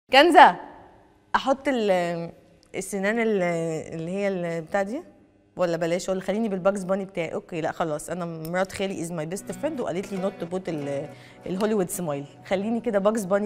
كنزة احط ال- السنان ال- اللي هي ال- بتاع دي ولا بلاش ولا خليني بالباكس باني بتاعي اوكي لا خلاص انا مرات خالي از ماي بيست فريند وقالت لي نوت تو بوت الهوليوود سمايل خليني كده باكس باني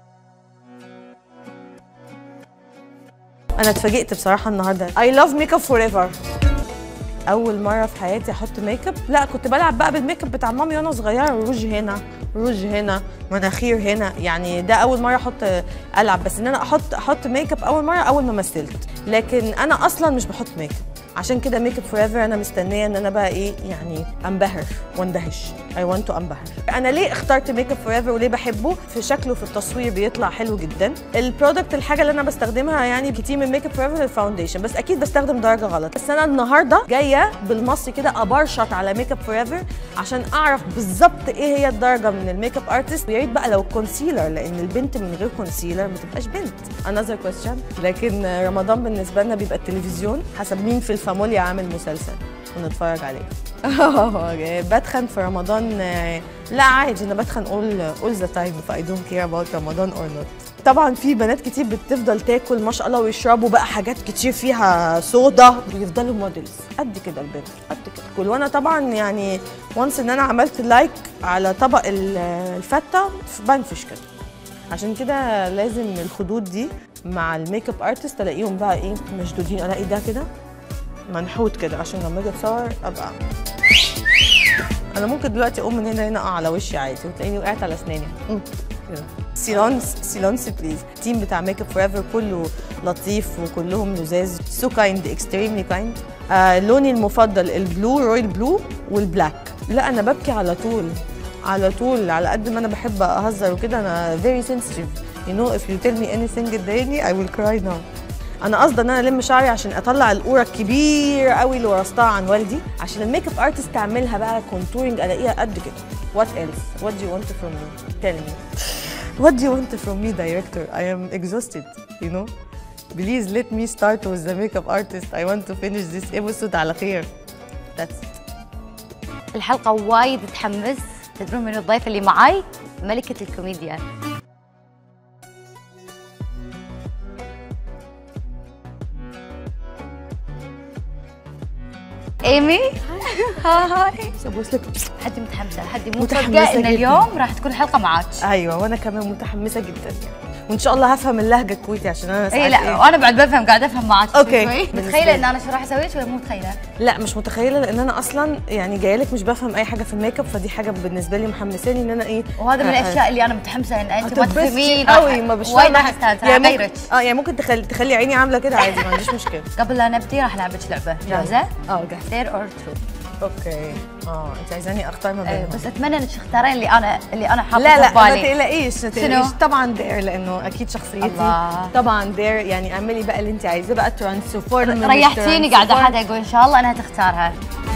انا اتفاجئت بصراحه النهارده اي لاف ميك اب فور ايفر اول مره في حياتي احط ميك اب لا كنت بلعب بقى بالميك اب بتاع مامي وانا صغيره روج هنا روج هنا مناخير هنا يعني ده اول مره احط العب بس ان انا احط احط ميك اب اول مره اول ما مثلت لكن انا اصلا مش بحط ميك اب عشان كده ميك اب فور ايفر انا مستنيه ان انا بقى ايه يعني انبهر واندهش اي ونت تو انبهر انا ليه اخترت ميك اب فور ايفر وليه بحبه في شكله في التصوير بيطلع حلو جدا البرودكت الحاجه اللي انا بستخدمها يعني كتير من ميك اب فور ايفر الفاونديشن بس اكيد بستخدم درجه غلط بس انا النهارده جايه بالمصري كده ابرشط على ميك اب فور ايفر عشان اعرف بالظبط ايه هي الدرجه من الميك اب ارتست ويا ريت بقى لو كونسيلر لان البنت من غير كونسيلر ما تبقاش بنت another question لكن رمضان بالنسبه لنا بيبقى التلفزيون حسب مين في الفاميليا عامل مسلسل ونتفرج عليه بتخن في رمضان آه، لا عادي انا بتخن all all the time if I don't care about رمضان or not طبعا في بنات كتير بتفضل تاكل ما شاء الله ويشربوا بقى حاجات كتير فيها صودا بيفضلوا موديلز قد كده البنت قد كده كل وانا طبعا يعني وانس ان انا عملت لايك على طبق ال- الفته بنفش كده عشان كده لازم الخدود دي مع الميك اب ارتست الاقيهم بقى ايه مشدودين الاقي ده كده منحوت كده عشان لما اجي اتصور ابقى انا ممكن دلوقتي اقوم من هنا هنا اقع على وشي عادي وتلاقيني وقعت على اسناني مم. كده. سيلونس سيلونس بليز التيم بتاع ميك اب فور ايفر كله لطيف وكلهم لذاذ سو كايند اكستريملي كايند لوني المفضل البلو رويال بلو والبلاك لا انا ببكي على طول على طول على قد ما انا بحب اهزر وكده انا very sensitive you know if you tell me anything تضايقني I will cry now انا قصدي ان انا الم شعري عشان اطلع القوره الكبيره قوي اللي ورثتها عن والدي عشان الميك اب ارتست تعملها بقى كونتورنج الاقيها قد كده what else what do you want from me tell me what do you want from me director I am exhausted you know please let me start with the makeup artist I want to finish this episode على خير that's it الحلقة وايد تحمس تدرون من الضيف اللي معاي ملكة الكوميديا ايمي هاي ابوس لك حدي متحمسة حدي مو متحمسة مصدقة ان جداً. اليوم راح تكون حلقة معاك ايوه وانا كمان متحمسه جدا وان شاء الله هفهم اللهجه الكويتي عشان انا اي ساعات لا إيه وانا بعد بفهم قاعدة افهم معاك شوي أوكي. شوي. بالنسبة متخيلة لي. ان انا شو راح اسوي لك ولا مو متخيلة؟ لا مش متخيله لان انا اصلا يعني جايه لك مش بفهم اي حاجه في الميك اب فدي حاجه بالنسبه لي محمساني ان انا ايه وهذا من آه، آه. الاشياء اللي انا متحمسة ان انت ما هتتبسطي تفهمين قوي ما مش وايد فاهمة راح حاجة. استانس يعني غيرك ممكن اه يعني ممكن تخلي تخلي عيني عامله كده عادي ما عنديش مشكله قبل لا نبدي راح نلعبك لعبة جاهزة؟ اه جاهزه دير اور ترو اوكي اه انت عايزاني اختار ما ايه بينهم بس اتمنى انك تختارين اللي انا اللي انا حاطه لا لا في ما بالي تقلقيش ما شنو؟ تقلقيش طبعا دير لانه اكيد شخصيتي الله. طبعا دير يعني اعملي بقى اللي انت عايزاه بقى ترانسفورم ريحتيني قاعده حدا يقول ان شاء الله انها تختارها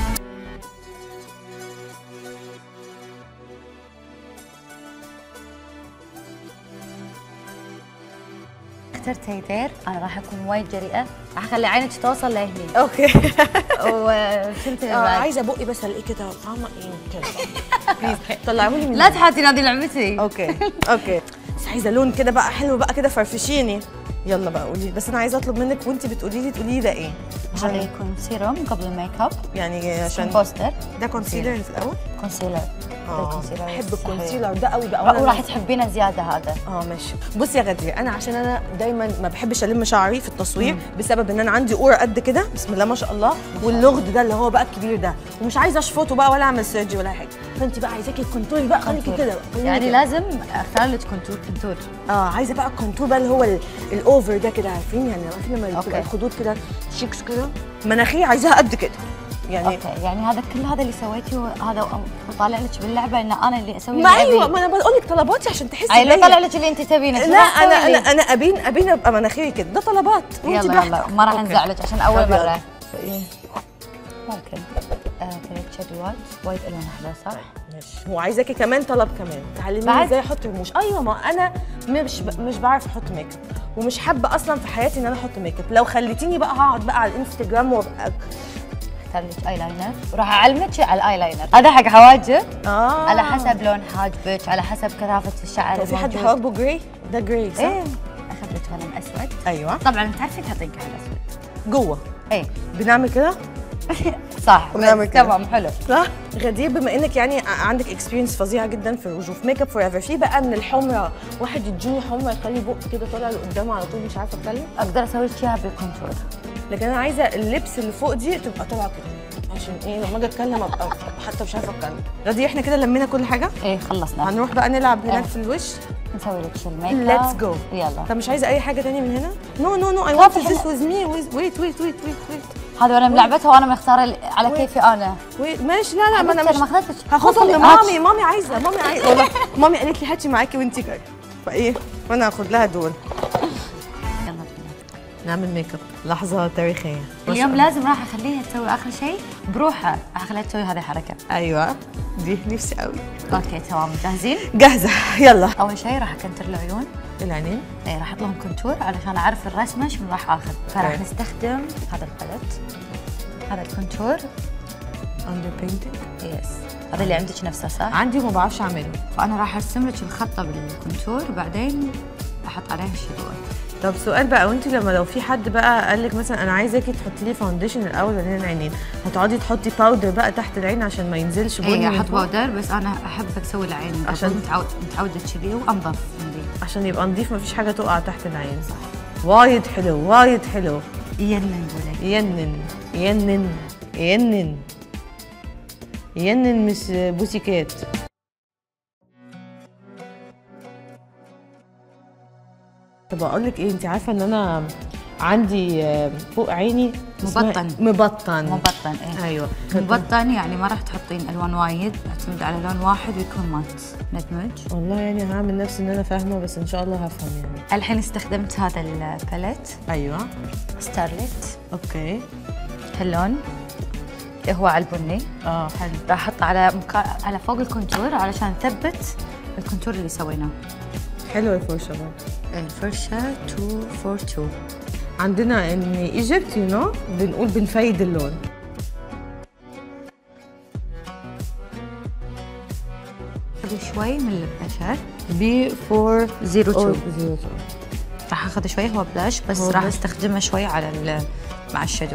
اخترت هيدير انا راح اكون وايد جريئه راح اخلي عينك توصل لهني اوكي وشلت آه عايزه بقي بس الاقيه كده فاهمه ايه كده بليز طلعوا لي من لا تحاتين هذه لعبتي اوكي اوكي بس عايزه لون كده بقى حلو بقى كده فرفشيني يلا بقى قولي بس انا عايزه اطلب منك وانت بتقولي لي تقولي لي ده ايه هذا عشان يكون سيروم قبل الميك اب يعني عشان عشان بوستر ده كونسيلر في الاول كونسيلر اه الكونسيلر بحب الصحي. الكونسيلر ده قوي بقى وراح تحبينه زياده هذا اه ماشي بصي يا غدير انا عشان انا دايما ما بحبش الم شعري في التصوير بسبب ان انا عندي قوره قد كده بسم الله ما شاء الله واللغد ده اللي هو بقى الكبير ده ومش عايزه اشفطه بقى ولا اعمل سيرجي ولا حاجه فانت بقى عايزاكي الكونتور بقى خليكي كونتور. كده بقى خليكي يعني كده. لازم اختار لك كونتور كونتور اه عايزه بقى الكونتور بقى اللي هو ال- الاوفر ده كده عارفين يعني عارفين لما أوكي. تبقى الخدود كده شيكس كده مناخير عايزاها قد كده يعني اوكي يعني هذا كل هذا اللي سويته هذا وطالع لك باللعبه ان انا اللي اسوي ما اللي ايوه أبيه. ما انا بقول لك طلباتي عشان تحسي اي لو بيا. طلع لك اللي انت تبينه شو لا راح انا تسوي انا لي؟ انا ابين ابين ابقى مناخيري كده ده طلبات وانتي يلا يلا براحتك. ما راح أوكي. نزعلك عشان اول طب يلا. مره إيه. ممكن آه كريت شادي وايد وايد الوان احلى صح؟ ماشي هو عايزاكي كمان طلب كمان تعلميني بعد؟ ازاي احط رموش ايوه ما انا مش ب... مش بعرف احط ميك اب ومش حابه اصلا في حياتي ان انا احط ميك اب لو خليتيني بقى هقعد بقى على الانستجرام وابقى اختار لك اي لاينر وراح اعلمك على الاي لاينر هذا حق حواجب اه على حسب لون حاجبك على حسب كثافه الشعر طب في حد الموجود. حواجبه جراي ده جراي صح؟ ايه قلم اسود ايوه طبعا تعرفين تحطين كحل اسود جوه ايه بنعمل كده صح ونعمل كده. تمام حلو صح غدير بما انك يعني ع- عندك اكسبيرينس فظيعه جدا في الروج وفي ميك اب فور ايفر في بقى من الحمره واحد يديني حمره يخلي بق كده طالع لقدام على طول مش عارفه اتكلم اقدر اسوي لك اياها بالكونتور لكن انا عايزه اللبس اللي فوق دي تبقى طالعه كده عشان ايه لما اجي اتكلم ابقى حتى مش عارفه اتكلم غدير احنا كده لمينا كل حاجه ايه خلصنا هنروح بقى نلعب هناك آه. في الوش نسوي لك الميك اب Let's go. يلا طب مش عايزه اي حاجه تاني من هنا نو نو نو اي خلاص want إحنا- this with me with wait wait wait wait wait هذا انا ملعبتها وانا مختاره ال- على وين؟ كيفي انا wait ماشي لا لا ما انا حبيبتي، مش أنا ما أخذتش. هاخدهم خذي. لمامي مامي عايزه مامي عايزه والله مامي قالت لي هاتي معاكي وانت جايه فايه وانا هاخد لها دول يلا بينا نعمل ميك اب لحظه تاريخيه ما شاء اليوم الله. لازم راح اخليها تسوي اخر شيء بروحها راح اخليها تسوي هذه الحركه ايوه دي نفسي قوي اوكي تمام جاهزين جاهزه يلا اول شيء راح اكنتر العيون العينين اي راح احط لهم كونتور علشان اعرف الرسمه شنو راح اخذ فراح أوكي. نستخدم هذا الباليت هذا الكونتور اندر بينتنج يس هذا اللي عندك نفسه صح؟ عندي وما بعرفش اعمله فانا راح ارسم لك الخطه بالكونتور وبعدين احط عليها الشذوذ طب سؤال بقى وانت لما لو في حد بقى قال لك مثلا انا عايزاكي تحطي لي فاونديشن الاول بعدين العينين هتقعدي تحطي باودر بقى تحت العين عشان ما ينزلش بني اي من احط فوق؟ باودر بس انا احب اسوي العين عشان- عشان متعود متعوده كذي وانظف عندي عشان يبقى نضيف مفيش حاجه تقع تحت العين صح وايد حلو وايد حلو ينن بولي ينن ينن ينن ينن مش بوسيكات طب اقول لك ايه انت عارفه ان انا عندي آه، فوق عيني اسمها- مبطن. مبطن مبطن ايه ايوه مبطن يعني ما راح تحطين الوان وايد اعتمد على لون واحد ويكون مات ندمج والله يعني هعمل نفسي ان انا فاهمه بس ان شاء الله هفهم يعني الحين استخدمت هذا الباليت ايوه ستارليت اوكي هاللون اللي هو على البني اه حلو راح احط على مكا... على فوق الكونتور علشان نثبت الكونتور اللي سويناه حلوه الفرشه برضه الفرشة 242 عندنا ان ايجيبت يو نو بنقول بنفيد اللون خذ شوي من البشر بي 402 02 راح اخذ شوي هو بلاش بس هو راح بلاش. استخدمه شوي على ال- مع الشادو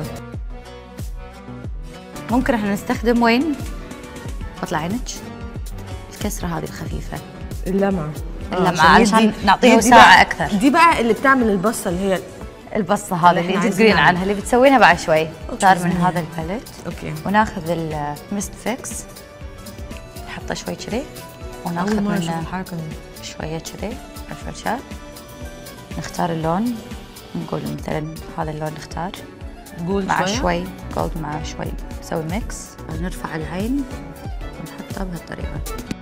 ممكن احنا نستخدم وين بطلع عينك الكسرة هذه الخفيفة اللمعه اللمعة آه، علشان يدي- نعطيه دي- دي وساعة بقى- أكثر. دي بقى اللي بتعمل البصه اللي هي البصة هذا اللي اللي إحنا انت عايزين تقولين نعمله. عنها اللي بتسوينها بعد شوي صار من عايزين هذا الباليت اوكي وناخذ الميست فيكس نحطه شوي كذي وناخذ اول مره اشوف منه الحركه دي شوية كذي الفرشاة نختار اللون نقول مثلا هذا اللون نختار جول مع شويه شوي جولد مع شوي نسوي ميكس نرفع العين ونحطها بهالطريقة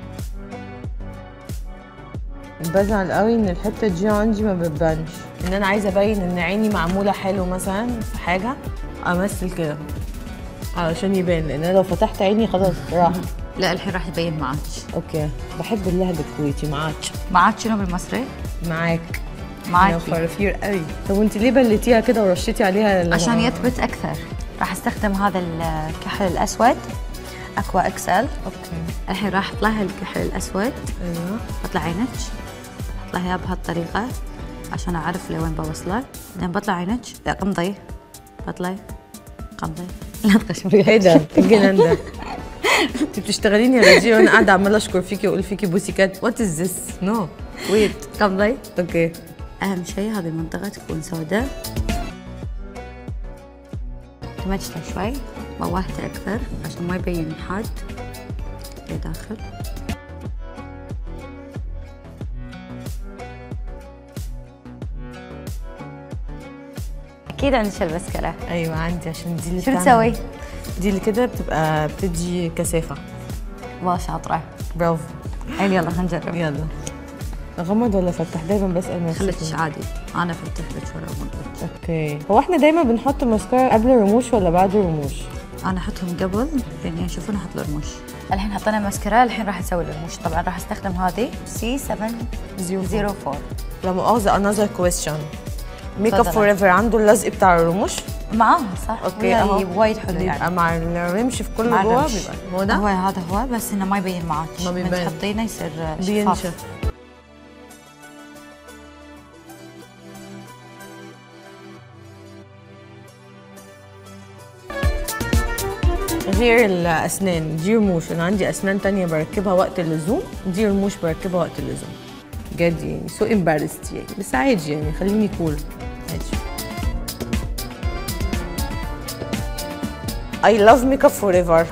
بزعل قوي ان الحته دي عندي ما بتبانش ان انا عايزه ابين ان عيني معموله حلو مثلا في حاجه امثل كده علشان يبان لان انا لو فتحت عيني خلاص راح لا الحين راح يبين معك اوكي بحب اللهجه الكويتي معاك معك شنو بالمصري؟ معاك معاكي. يا فرافير قوي طب وانت ليه بلتيها كده ورشيتي عليها اللي عشان هو- يثبت أكثر راح استخدم هذا الكحل الأسود أكوا إكسل اوكي الحين راح أحط لها الكحل الأسود ايوه بطلع عينك بطلع اياها بهالطريقة عشان أعرف لوين بوصله بعدين بطلع عينك لا قمضي بطلعي قمضي لا تقشري ايه ده الجنان ده انت بتشتغليني يا رجي وانا قاعده عماله اشكر فيكي واقول فيكي بوسي كات وات از ذس نو ويت قمضي اوكي أهم شيء هذه المنطقة تكون سوداء دمجتها شوي موهته أكثر عشان ما يبين حاد اللي داخل أكيد عندك المسكرة ايوه عندي عشان دي اللي شو بتعمل- تسوي؟ دي اللي كده بتبقى بتدي كثافه والله شاطرة برافو عيل يلا خلينا نجرب يلا اغمض ولا افتح دايما بسال نفسي خليك كده. عادي أنا فتح لك ورا ومضبط اوكي هو احنا دايما بنحط ماسكارا قبل الرموش ولا بعد الرموش انا احطهم قبل يعني يشوفون احط الرموش الحين حطينا ماسكارا الحين راح نسوي الرموش طبعا راح استخدم هذه سي 704 لا مؤاخذه انذر كويستشن ميك اب تفضل. فور ايفر عنده اللزق بتاع الرموش معاها صح اوكي وياي اهو وايد حلو بيبقى يعني مع الرمش في كل مع جوه الرمش. بيبقى هو ده هو هذا هو بس انه ما يبين معك ما من بيبان. تحطينه يصير شفاف بينشف غير الاسنان دي رموش انا عندي اسنان تانية بركبها وقت اللزوم دي رموش بركبها وقت اللزوم بجد يعني سو امبارست يعني بس عادي يعني خليني كول عادي I love makeup forever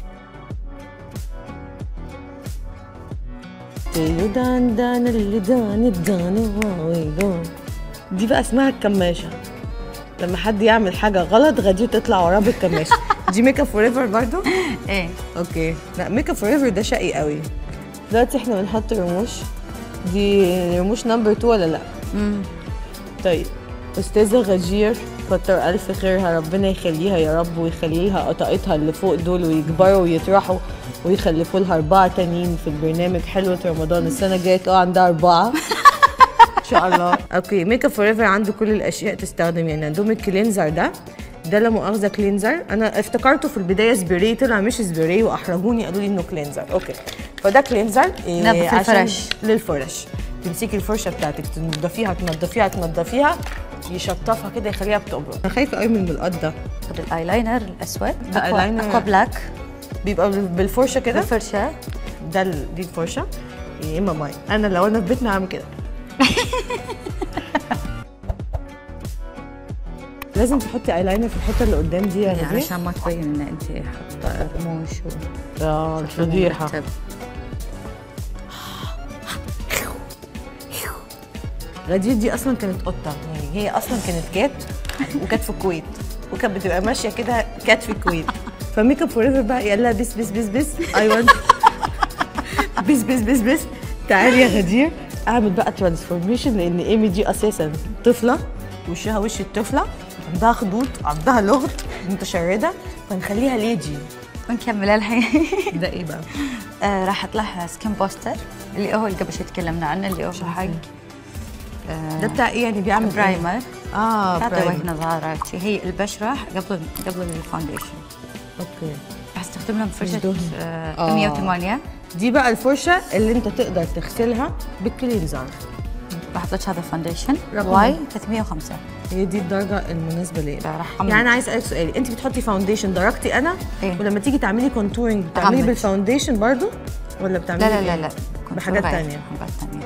اللي دان دان اللي دان الدان واوي دي بقى اسمها الكماشة لما حد يعمل حاجة غلط غدير تطلع وراه بالكماشة دي ميك اب فور ايفر برضه؟ ايه اوكي لا ميك اب فور ايفر ده شقي قوي دلوقتي احنا بنحط رموش دي رموش نمبر 2 ولا لا؟ امم طيب استاذه غجير كتر الف خيرها ربنا يخليها يا رب ويخلي لها قطاقتها اللي فوق دول ويكبروا ويطرحوا ويخلفوا لها اربعه تانيين في البرنامج حلوه رمضان السنه الجايه تقع عندها اربعه ان شاء الله اوكي ميك اب فور ايفر عنده كل الاشياء تستخدم يعني عندهم الكلينزر ده ده لا مؤاخذه كلينزر انا افتكرته في البدايه سبراي طلع مش سبراي واحرجوني قالوا لي انه كلينزر اوكي فده كلينزر إيه، نظف عشان- الفرش. للفرش تمسكي الفرشه بتاعتك تنضفيها تنضفيها تنضفيها يشطفها كده يخليها بتقبض انا خايفه قوي من الملقط ده خد الايلاينر الاسود ده أكوا- ايلاينر. اكوا بلاك بيبقى بالفرشه كده بالفرشه ده ال- دي الفرشه يا اما ماي انا لو انا في بيتنا هعمل كده لازم تحطي ايلاينر في الحته اللي قدام دي يا يعني غزير علشان ما تبين ان انت حاطه رموش و اه الفضيحه مرتب. غدير دي اصلا كانت قطه يعني هي اصلا كانت كات وكانت في الكويت وكانت بتبقى ماشيه كده كات في الكويت فميك اب فور ايفر بقى قال لها بس بس بس بس اي ونت بس بس بس بس تعالي يا غدير اعمل بقى ترانسفورميشن لان ايمي دي اساسا طفله وشها وش الطفله عندها خدود عندها لغط متشرده فنخليها ليدي ونكمل الحين ده ايه بقى؟ آه راح اطلع سكين بوستر اللي هو اللي قبل شوي تكلمنا عنه اللي هو حق ده بتاع ايه يعني بيعمل إيه؟ برايمر اه تعطي برايمر وجه نظارة هي البشرة قبل قبل الفاونديشن اوكي راح استخدم لهم فرشة دهن. آه، آه. 108 دي بقى الفرشه اللي انت تقدر تغسلها بالكلينزر راح احط لك هذا الفاونديشن رقم؟ واي 305 هي دي الدرجه المناسبه ليا لا، راح أعمل- يعني انا عايز اسالك سؤال انت بتحطي فاونديشن درجتي انا إيه. ولما تيجي تعملي كونتورنج بتعملي أعمل. بالفاونديشن برضو ولا بتعملي لا لا لا إيه؟ لا كنت بحاجات غير. تانية حاجات تانية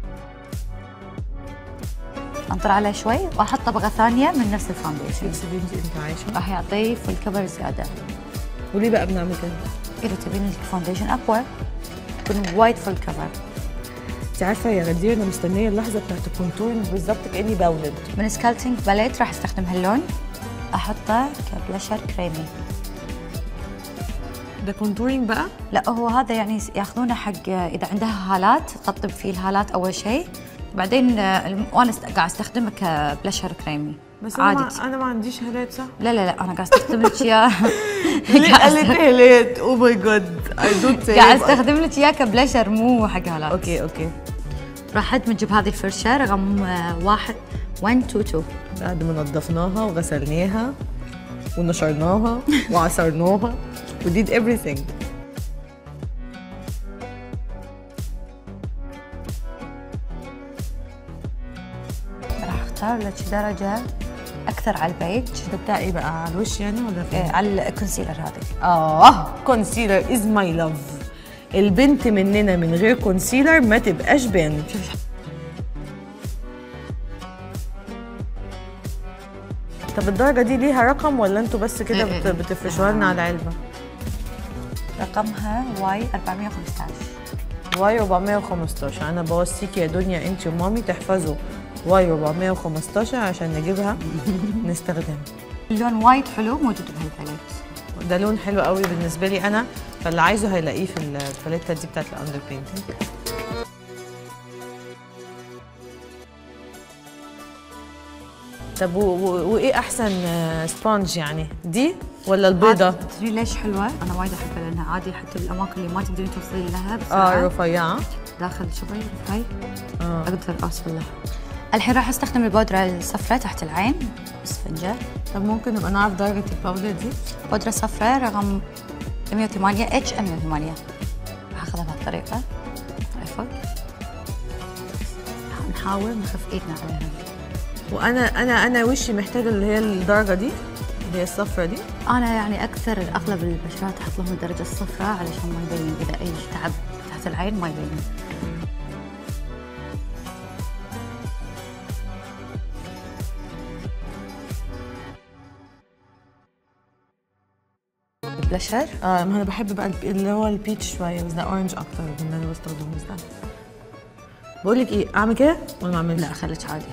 انطر عليه شوي واحط طبقة ثانية من نفس الفاونديشن بس بنتي انت عايشه راح يعطيه فول كفر زيادة وليه بقى بنعمل كده؟ إذا تبين الفاونديشن أقوى يكون وايد فول كفر انت عارفه يا غدير انا مستنيه اللحظه بتاعت الكونتورنج بالظبط كاني بولد من سكالتنج باليت راح استخدم هاللون احطه كبلشر كريمي ده كونتورنج بقى لا هو هذا يعني ياخذونه حق اذا عندها هالات تطب فيه الهالات اول شيء بعدين آه، الم- وانا است- قاعد استخدمه كبلشر كريمي بس انا عادي ما, انا ما عنديش هالات صح؟ لا لا لا انا قاعد استخدم لك اياه ليه قالت هالات او ماي جاد اي دونت قاعد استخدم لك اياه كبلشر مو حق هالات اوكي اوكي راح ادمج بهذه الفرشه رقم آه، واحد 122 بعد ما نضفناها وغسلناها ونشرناها وعصرناها وديد everything راح اختار لك درجه اكثر على البيج ده بتاع ايه بقى على الوش يعني ولا آه، فين؟ على الكونسيلر هذه اه كونسيلر از ماي لاف البنت مننا من غير كونسيلر ما تبقاش بنت طب الدرجة دي ليها رقم ولا انتوا بس كده إيه بت- إيه. بتفرشوها لنا على العلبة؟ رقمها واي 415 واي 415 انا بوصيكي يا دنيا انت ومامي تحفظوا واي 415 عشان نجيبها نستخدمها اللون وايد حلو موجود بهالباليت ده لون حلو قوي بالنسبه لي انا فاللي عايزه هيلاقيه في الباليته دي بتاعت الاندر بينتنج طب و- و- وايه احسن آه، سبونج يعني دي ولا البيضه تدري ليش حلوه؟ انا وايد احبها لانها عادي حتى بالاماكن اللي ما تقدرين توصلين لها اه بسرعه رفيعه داخل شوي هاي اه اقدر اوصل لها الحين راح استخدم البودره الصفراء تحت العين اسفنجه طب ممكن نبقى نعرف درجه الباودر دي بودره صفراء رقم 108 اتش 108 راح اخذها بهالطريقه هاي فوق نحاول نخف ايدنا عليها وانا انا انا وشي محتاجه اللي هي الدرجه دي هي الصفرة دي انا يعني اكثر اغلب البشرات احط لهم الدرجه الصفراء علشان ما يبين اذا اي تعب تحت العين ما يبين بلاشر اه ما انا بحب بقى الب- اللي هو البيتش شويه بس ده اورنج اكتر من اللي انا بستخدمه بس ده بقول لك ايه اعمل كده ولا ما اعملش لا خليك عادي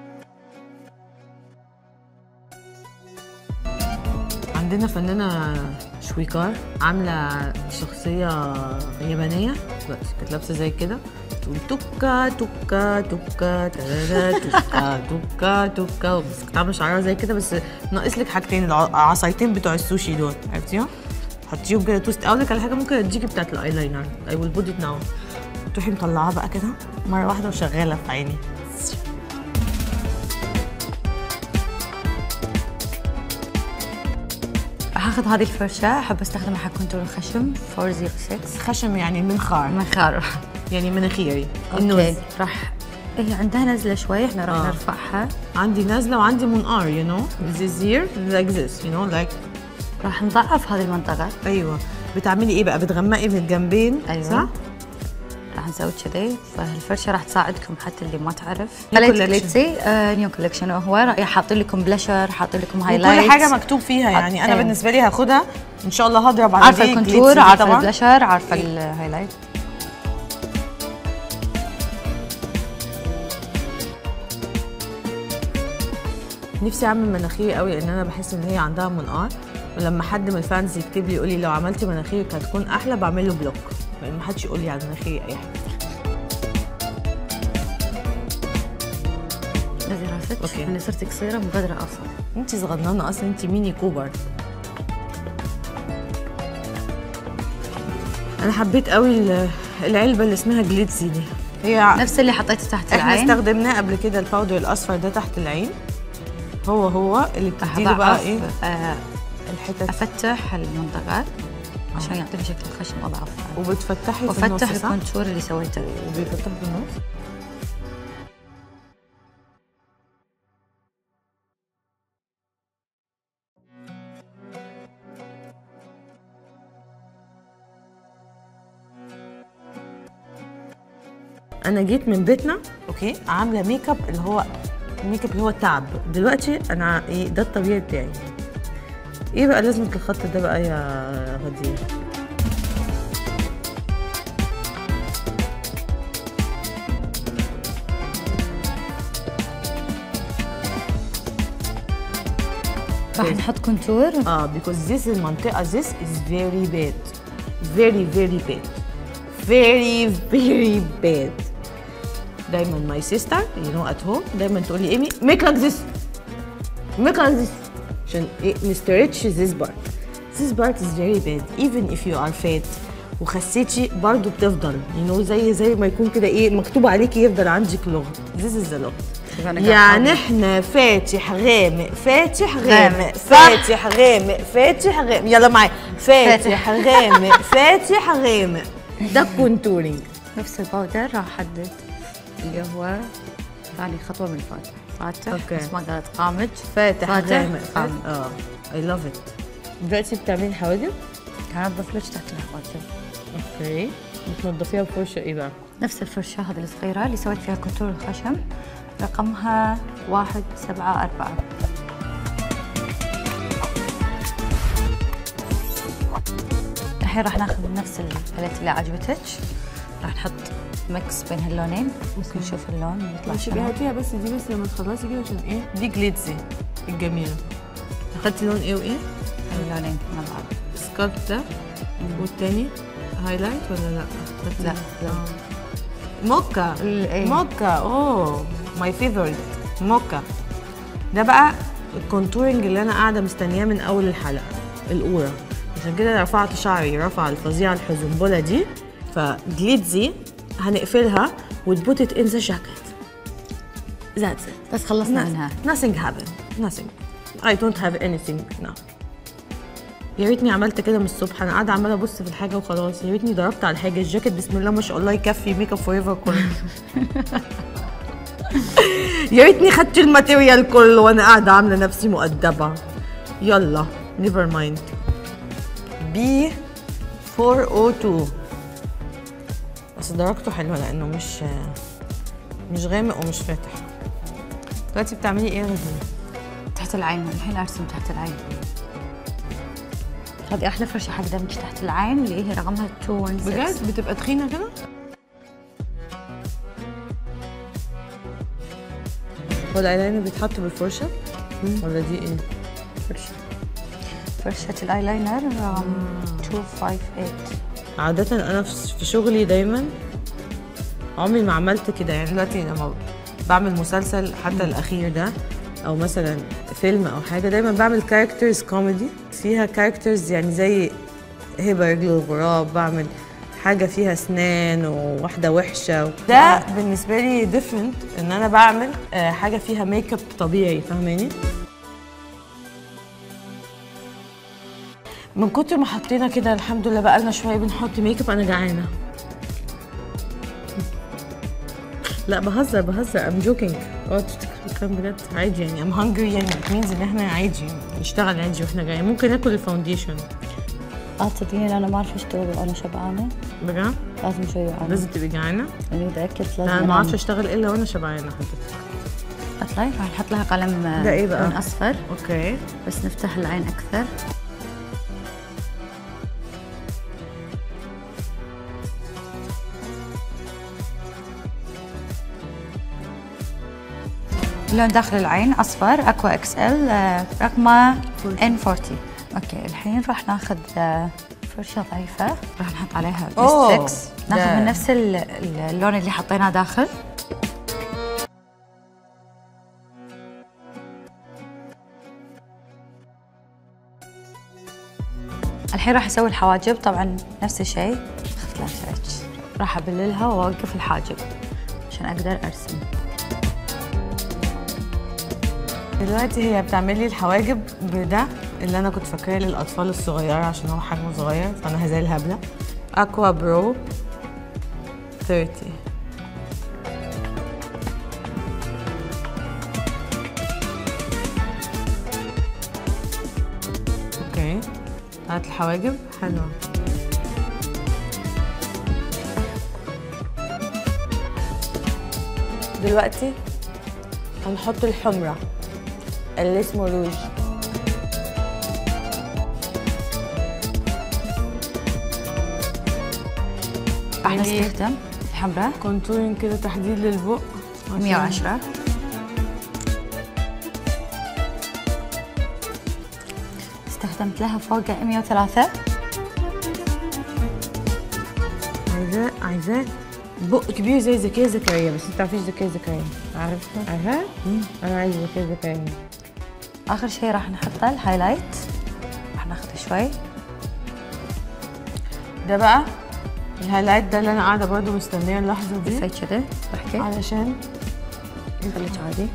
عندنا فنانة شويكار عاملة شخصية يابانية بس كانت لابسة زي كده تقول توكا توكا توكا تادا توكا توكا توكا بس كانت عاملة شعرها زي كده بس ناقص لك حاجتين العصايتين بتوع السوشي دول عرفتيهم؟ حطيهم كده توست اقول لك على حاجة ممكن اديكي بتاعت الايلاينر اي ويل بوت ات ناو تروحي مطلعاها بقى كده مرة واحدة وشغالة في عيني راح اخذ هذه الفرشه احب استخدمها حق كونتور الخشم 406 خشم يعني منخار منخار يعني مناخيري النوز اوكي راح هي عندها نزله شوي احنا راح آه. نرفعها عندي نازله وعندي منقار you know this here like this you know like راح نضعف هذه المنطقه ايوه بتعملي ايه بقى بتغمقي من الجنبين أيوة. صح راح نسوي كذي فالفرشه راح تساعدكم حتى اللي ما تعرف New خليت collection. جليتسي آه نيو كولكشن وهو راح حاطين لكم بلشر حاطين لكم هايلايت كل حاجه مكتوب فيها يعني انا إيه. بالنسبه لي هاخدها ان شاء الله هضرب على عارفه دي الكونتور glitzy عارفه طبعاً. البلشر عارفه الهايلايت نفسي اعمل مناخيري قوي لان انا بحس ان هي عندها منقار ولما حد من الفانز يكتب لي يقول لي لو عملتي مناخيرك هتكون احلى بعمل له بلوك لان ما حدش يقول لي على مناخيري اي حاجه نزل راسك أوكي. يعني صرت قصيره مبادره اصلا انت صغننه اصلا انت ميني كوبر انا حبيت قوي ال- العلبه اللي اسمها جليتسي دي هي نفس اللي حطيته تحت احنا العين استخدمناه قبل كده الباودر الاصفر ده تحت العين هو هو اللي راح بتديله بقى أضعف، ايه آه الحتت افتح المنطقه عشان يعطيني شكل الخشم اضعف وبتفتحي في النص وافتح صح؟ الكونتور اللي سويته وبيفتح في النص انا جيت من بيتنا اوكي عامله ميك اب اللي هو الميك اب اللي هو التعب دلوقتي انا ايه ده الطبيعي بتاعي ايه بقى لازمه الخط ده بقى يا غدير راح نحط كونتور اه because this المنطقة this is very bad very very bad very very bad دايما my sister you know at home دايما تقول لي ايمي make like this make like this عشان ايه نستريتش this part this part is very bad even if you are fat وخسيتي برضه بتفضل you know زي زي ما يكون كده ايه مكتوب عليكي يفضل عندك لغة this is the look يعني احنا فاتح غامق فاتح غامق غامق. فاتح غامق فاتح غامق يلا معايا فاتح غامق فاتح غامق ده الكونتورينج نفس الباودر راح احدد اللي هو ثاني خطوه من الفاتح فاتح أوكي. بس ما قالت قامج فاتح فاتح غامق قامج اه اي لاف ات دلوقتي بتعملي حواجب هنظف لك تحت الحواجب اوكي بتنضفيها بفرشه ايه بقى نفس الفرشة هذه الصغيرة اللي سويت فيها كونتور الخشم رقمها واحد سبعة أربعة الحين راح ناخذ نفس الباليت اللي عجبتك راح نحط ميكس بين هاللونين ممكن نشوف اللون يطلع ماشي شنو هاتيها بس دي بس لما تخلصي كده عشان ايه دي جليتسي الجميله اخدتي لون ايه وايه اللونين مع بعض سكالب ده والتاني هايلايت ولا لا أخدتي- لا، لا. آه. موكا ال- إيه. موكا اوه ماي فيفورت موكا ده بقى الكونتورنج اللي انا قاعده مستنياه من اول الحلقه الاولى عشان كده رفعت شعري رفع الفظيعه الحزنبله دي فجليتزي هنقفلها وتبوت ات ان ذا جاكيت That's it. بس خلصنا Nothing- منها Nothing happened. Nothing. I don't have anything now. يا ريتني عملت كده من الصبح انا قاعده عماله ابص في الحاجه وخلاص يا ريتني ضربت على الحاجه الجاكيت بسم الله ما شاء الله يكفي ميك اب فور ايفر كله يا ريتني خدت الماتيريال كله وانا قاعده عامله نفسي مؤدبه يلا نيفر مايند بي 402 بس درجته حلوه لانه مش مش غامق ومش فاتح دلوقتي بتعملي ايه يا غزال؟ تحت العين الحين ارسم تحت العين هذه احلى فرشه حق دمج تحت العين اللي هي رقمها 216 بجد بتبقى تخينه كده؟ هو الايلاينر بيتحط بالفرشه ولا دي ايه؟ فرشه فرشه الايلاينر رقم 258 عادة أنا في في شغلي دايما عمري ما عملت كده يعني دلوقتي لما بعمل مسلسل حتى الأخير ده أو مثلا فيلم أو حاجة دايما بعمل كاركترز كوميدي فيها كاركترز يعني زي هبة رجل الغراب بعمل حاجة فيها أسنان وواحدة وحشة ده بالنسبة لي ديفرنت إن أنا بعمل آه، حاجة فيها ميك اب طبيعي فاهماني؟ من كتر ما حطينا كده الحمد لله بقالنا شويه بنحط ميك اب انا جعانه لا بهزر بهزر ام جوكينج اه تفتكروا الكلام بجد عادي يعني ام هانجري يعني it means ان احنا عادي نشتغل عادي واحنا جايين ممكن ناكل الفاونديشن اه تصدقين انا ما اعرف اشتغل وانا شبعانه بجد لازم شوي جوعانه لازم تبقي جعانه يعني اذا اكلت لازم انا ما أنام. اعرفش اشتغل الا وانا شبعانه حضرتك اطلعي راح نحط لها قلم آه، ده إيه بقى؟ لون اصفر اوكي بس نفتح العين اكثر لون داخل العين اصفر اكوا اكس ال آه، رقمه ان 40 اوكي الحين راح ناخذ آه، فرشه ضعيفه راح نحط عليها أوه، بس 6 ناخذ ده- من نفس ال- ال- اللون اللي حطيناه داخل الحين راح اسوي الحواجب طبعا نفس الشيء اخذ لانشريتش راح ابللها واوقف الحاجب عشان اقدر ارسم دلوقتي هي بتعمل لي الحواجب بده اللي انا كنت فاكراه للاطفال الصغيره عشان هو حجمه صغير فانا هزي الهبله اكوا برو 30 اوكي بتاعت الحواجب حلوه دلوقتي هنحط الحمرة اللي اسمه روج راح يعني نستخدم الحمراء كونتورين كده تحديد للبق عشان- 110 استخدمت لها فوق 103 عايزاه عايزاه بق كبير زي زكية زكريا بس انت تعرفيش زكية زكريا عارفها؟ عارفها؟ انا عايزة زكية زكريا اخر شيء راح نحطه الهايلايت راح ناخذه شوي ده بقى الهايلايت ده اللي انا قاعدة برضو مستنية اللحظة دي زي كذا بحكي علشان خليك عادي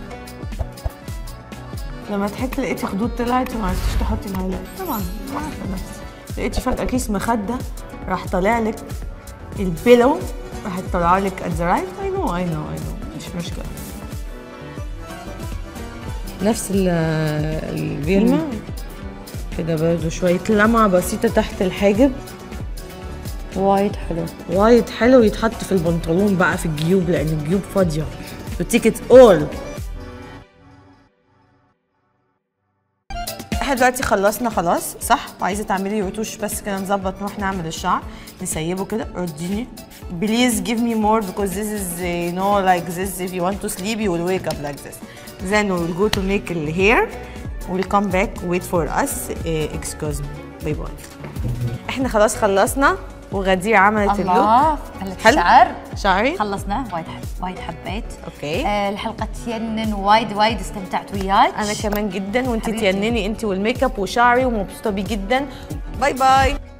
لما تحكي لقيتي خدود طلعت وما عرفتيش تحطي الهايلايت طبعا عارفه نفسي لقيتي فجاه كيس مخده راح طالع لك البيلو راح طالع لك ات ذا رايت اي نو اي نو اي نو مش مشكله نفس ال- الفيلما كده برضه شويه لمعه بسيطه تحت الحاجب وايد حلو وايد حلو يتحط في البنطلون بقى في الجيوب لان الجيوب فاضيه بتيكت اول احنا دلوقتي خلصنا خلاص صح وعايزه تعملي رتوش بس كده نظبط نروح نعمل الشعر نسيبه كده رديني please give me more because this is uh, you know like this if you want to sleep you will wake up like this then we'll go to make the hair we'll come back wait for us uh, excuse me باي باي احنا خلاص خلصنا وغدير عملت اللوك الله حلت حلو؟ الشعر شعري خلصنا وايد حب وايد حبيت اوكي آه الحلقه تينن وايد وايد استمتعت وياك انا كمان جدا وانت حبيبتي. تينني انت والميك اب وشعري ومبسوطه بيه جدا باي باي